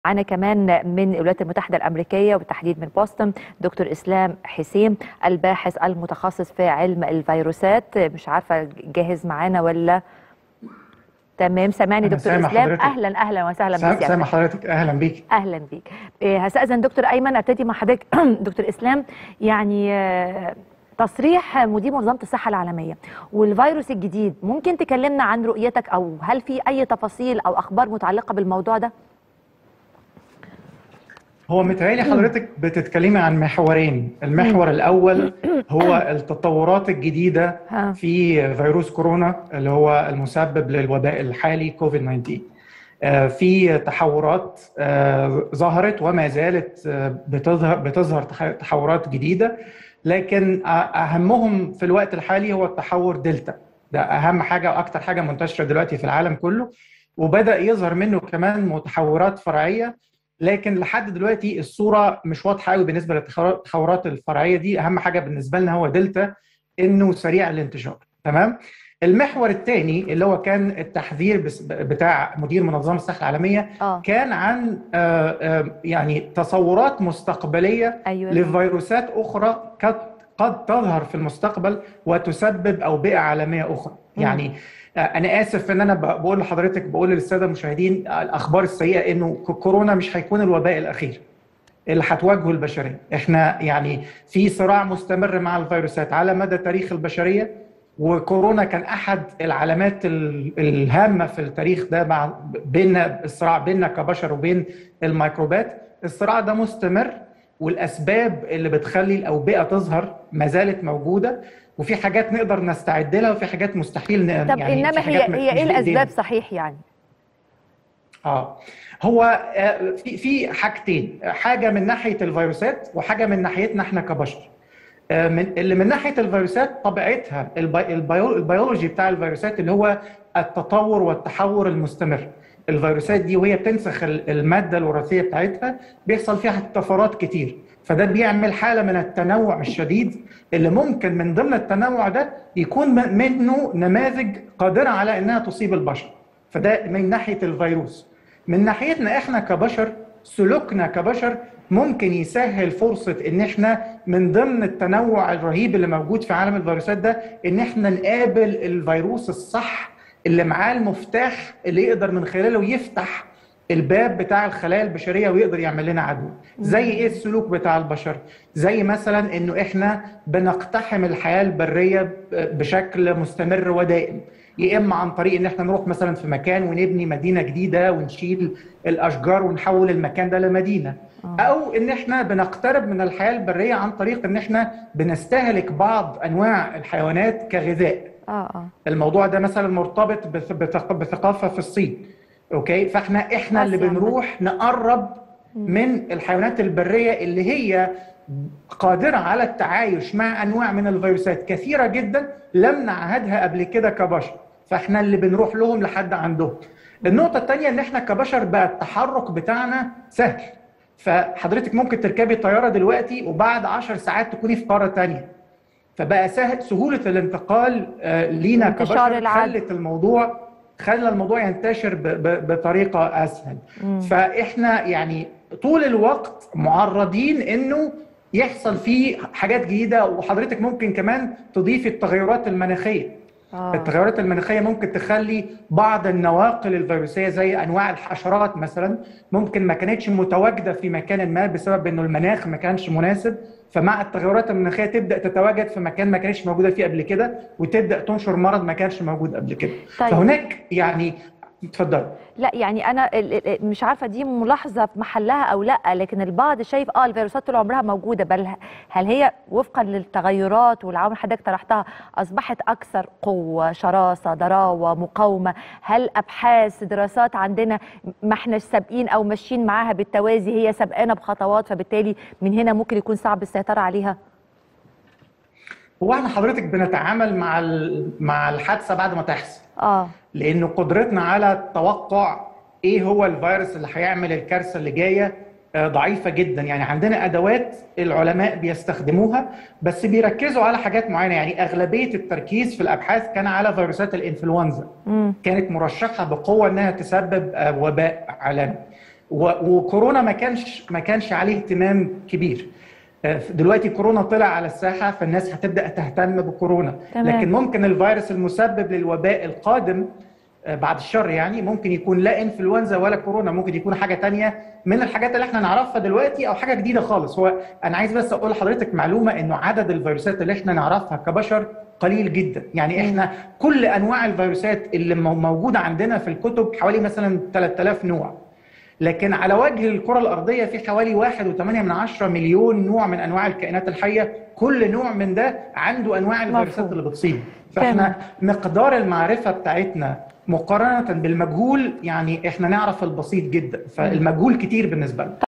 معانا كمان من الولايات المتحدة الأمريكية وبالتحديد من بوسطن دكتور إسلام حسين الباحث المتخصص في علم الفيروسات مش عارفة جاهز معانا ولا تمام سامعني أنا دكتور سامع إسلام حضرتك. أهلا أهلا وسهلا سام- بك سامع حضرتك اهلا بيك اهلا بيك إيه، هستاذن دكتور ايمن ابتدي مع حضرتك دكتور اسلام يعني آه، تصريح مدير منظمه الصحه العالميه والفيروس الجديد ممكن تكلمنا عن رؤيتك او هل في اي تفاصيل او اخبار متعلقه بالموضوع ده هو متهيألي حضرتك بتتكلمي عن محورين المحور الاول هو التطورات الجديده ها. في فيروس كورونا اللي هو المسبب للوباء الحالي كوفيد 19 آه، في تحورات آه، ظهرت وما زالت آه، بتظهر بتظهر تح- تحورات جديده لكن آه، اهمهم في الوقت الحالي هو التحور دلتا ده اهم حاجه واكثر حاجه منتشره دلوقتي في العالم كله وبدا يظهر منه كمان متحورات فرعيه لكن لحد دلوقتي الصوره مش واضحه قوي بالنسبه للتحورات الفرعيه دي اهم حاجه بالنسبه لنا هو دلتا انه سريع الانتشار تمام المحور الثاني اللي هو كان التحذير بس- بتاع مدير منظمه الصحه العالميه اه كان عن آه، آه، يعني تصورات مستقبليه ايوه لفيروسات اخرى قد قد تظهر في المستقبل وتسبب اوبئه عالميه اخرى مم. يعني آه، انا اسف ان انا ب- بقول لحضرتك بقول للساده المشاهدين آه، الاخبار السيئه انه ك- كورونا مش هيكون الوباء الاخير اللي هتواجهه البشريه احنا يعني في صراع مستمر مع الفيروسات على مدى تاريخ البشريه وكورونا كان احد العلامات ال- الهامه في التاريخ ده مع بيننا الصراع بيننا كبشر وبين الميكروبات الصراع ده مستمر والاسباب اللي بتخلي الاوبئه تظهر ما زالت موجوده وفي حاجات نقدر نستعد لها وفي حاجات مستحيل ن- طب يعني انما في هي حاجات م- هي مش ايه بإيدينا. الاسباب صحيح يعني اه هو آه، في في حاجتين حاجه من ناحيه الفيروسات وحاجه من ناحيتنا احنا كبشر آه، من اللي من ناحيه الفيروسات طبيعتها البي- البيو- البيولوجي بتاع الفيروسات اللي هو التطور والتحور المستمر الفيروسات دي وهي بتنسخ ال- الماده الوراثيه بتاعتها بيحصل فيها طفرات كتير فده بيعمل حاله من التنوع الشديد اللي ممكن من ضمن التنوع ده يكون م- منه نماذج قادره على انها تصيب البشر فده من ناحيه الفيروس من ناحيتنا احنا كبشر سلوكنا كبشر ممكن يسهل فرصة ان احنا من ضمن التنوع الرهيب اللي موجود في عالم الفيروسات ده ان احنا نقابل الفيروس الصح اللي معاه المفتاح اللي يقدر من خلاله يفتح الباب بتاع الخلايا البشريه ويقدر يعمل لنا عدو زي ايه السلوك بتاع البشر زي مثلا انه احنا بنقتحم الحياه البريه بشكل مستمر ودائم يا اما عن طريق ان احنا نروح مثلا في مكان ونبني مدينه جديده ونشيل الاشجار ونحول المكان ده لمدينه او ان احنا بنقترب من الحياه البريه عن طريق ان احنا بنستهلك بعض انواع الحيوانات كغذاء اه اه الموضوع ده مثلا مرتبط بث- بثق- بثقافه في الصين اوكي فاحنا احنا اللي آسيا عامة. بنروح نقرب من الحيوانات البريه اللي هي قادره على التعايش مع انواع من الفيروسات كثيره جدا لم نعهدها قبل كده كبشر فاحنا اللي بنروح لهم لحد عندهم النقطه الثانيه ان احنا كبشر بقى التحرك بتاعنا سهل فحضرتك ممكن تركبي طياره دلوقتي وبعد 10 ساعات تكوني في قاره تانية فبقى سهل سهوله الانتقال آه، لينا انتشار كبشر العدوى. خلت الموضوع خلى الموضوع ينتشر ب- ب- بطريقه اسهل فاحنا يعني طول الوقت معرضين انه يحصل فيه حاجات جديده وحضرتك ممكن كمان تضيفي التغيرات المناخيه اه التغيرات المناخيه ممكن تخلي بعض النواقل الفيروسيه زي انواع الحشرات مثلا ممكن ما كانتش متواجده في مكان ما بسبب انه المناخ ما كانش مناسب فمع التغيرات المناخيه تبدا تتواجد في مكان ما كانتش موجوده فيه قبل كده وتبدا تنشر مرض ما كانش موجود قبل كده طيب. فهناك يعني اتفضل لا يعني انا ال- ال- مش عارفه دي ملاحظه في محلها او لا لكن البعض شايف اه الفيروسات طول عمرها موجوده بل ه- هل هي وفقا للتغيرات والعوامل اللي حضرتك طرحتها اصبحت اكثر قوه شراسه ضراوه مقاومه هل ابحاث دراسات عندنا ما احناش سابقين او ماشيين معاها بالتوازي هي سابقانا بخطوات فبالتالي من هنا ممكن يكون صعب السيطره عليها هو احنا حضرتك بنتعامل مع ال- مع الحادثه بعد ما تحصل اه لانه قدرتنا على توقع ايه هو الفيروس اللي هيعمل الكارثه اللي جايه آه، ضعيفه جدا يعني عندنا ادوات العلماء بيستخدموها بس بيركزوا على حاجات معينه يعني اغلبيه التركيز في الابحاث كان على فيروسات الانفلونزا امم كانت مرشحه بقوه انها تسبب آه، وباء عالمي وكورونا ما كانش ما كانش عليه اهتمام كبير دلوقتي كورونا طلع على الساحه فالناس هتبدا تهتم بكورونا تمام. لكن ممكن الفيروس المسبب للوباء القادم بعد الشر يعني ممكن يكون لا انفلونزا ولا كورونا ممكن يكون حاجه تانية من الحاجات اللي احنا نعرفها دلوقتي او حاجه جديده خالص هو انا عايز بس اقول لحضرتك معلومه انه عدد الفيروسات اللي احنا نعرفها كبشر قليل جدا يعني احنا كل انواع الفيروسات اللي موجوده عندنا في الكتب حوالي مثلا 3000 نوع لكن على وجه الكرة الأرضية في حوالي 1.8 من عشرة مليون نوع من أنواع الكائنات الحية كل نوع من ده عنده أنواع الفيروسات اللي بتصيب فإحنا مقدار المعرفة بتاعتنا مقارنة بالمجهول يعني إحنا نعرف البسيط جدا فالمجهول كتير بالنسبة لنا